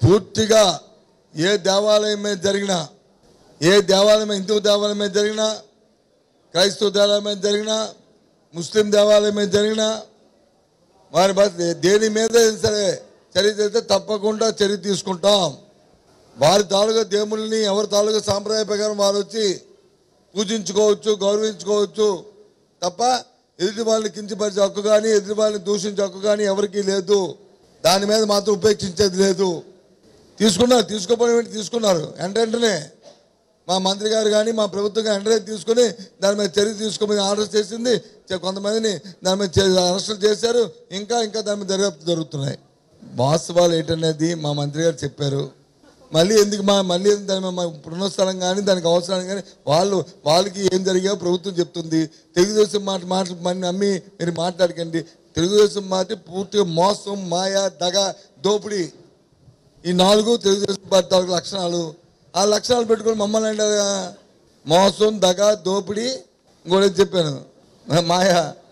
పూర్తిగా ఏ దేవాలయం మీద జరిగినా ఏ దేవాలయం హిందూ దేవాలయం మీద జరిగినా క్రైస్తవ దేవాలయం మీద జరిగినా ముస్లిం దేవాలయం మీద జరిగినా వారి బస్ దేని మీద సరే చర్య చేస్తే తప్పకుండా చర్య తీసుకుంటాం వారి తాలూకా దేవుళ్ళని ఎవరి తాలూకా సాంప్రదాయ ప్రకారం వారు వచ్చి పూజించుకోవచ్చు గౌరవించుకోవచ్చు తప్ప ఎదుటి వాళ్ళని కించపరిచే హక్కు కానీ ఎదుటి వాళ్ళని దూషించే హక్కు కానీ ఎవరికీ లేదు దాని మీద మాత్రం ఉపేక్షించేది లేదు తీసుకున్నారు తీసుకోపోవడం ఏంటి తీసుకున్నారు వెంట వెంటనే మా మంత్రి గారు కానీ మా ప్రభుత్వం కానీ వెంటనే తీసుకుని దాని మీద చర్య తీసుకోమని ఆర్డర్ చేసింది చే- కొంతమందిని దాని మీద చే- అరెస్టులు చేశారు ఇంకా ఇంకా దాని మీద దర్యాప్తు జరుగుతున్నాయి వాస్తవాలు ఏంటనేది మా మంత్రి గారు చెప్పారు మళ్ళీ ఎందుకు మా మళ్ళీ ఎందుకు దాని మీద మా పునఃస్థలం కానీ దానికి అవసరం కానీ వాళ్ళు వాళ్ళకి ఏం జరిగా ప్రభుత్వం చెప్తుంది తెలుగుదేశం మాట మాట మన నమ్మి మీరు మాట్లాడకండి తెలుగుదేశం మాట పూర్తిగా మోసం మాయ దగ దోపిడీ ఈ నాలుగు తెలుగుదేశం పార్టీ తాలూకు లక్షణాలు ఆ లక్షణాలు పెట్టుకొని మమ్మల్ని అంటారు మోసం దగ దోపిడీ ఇంకోటి చెప్పాను మాయ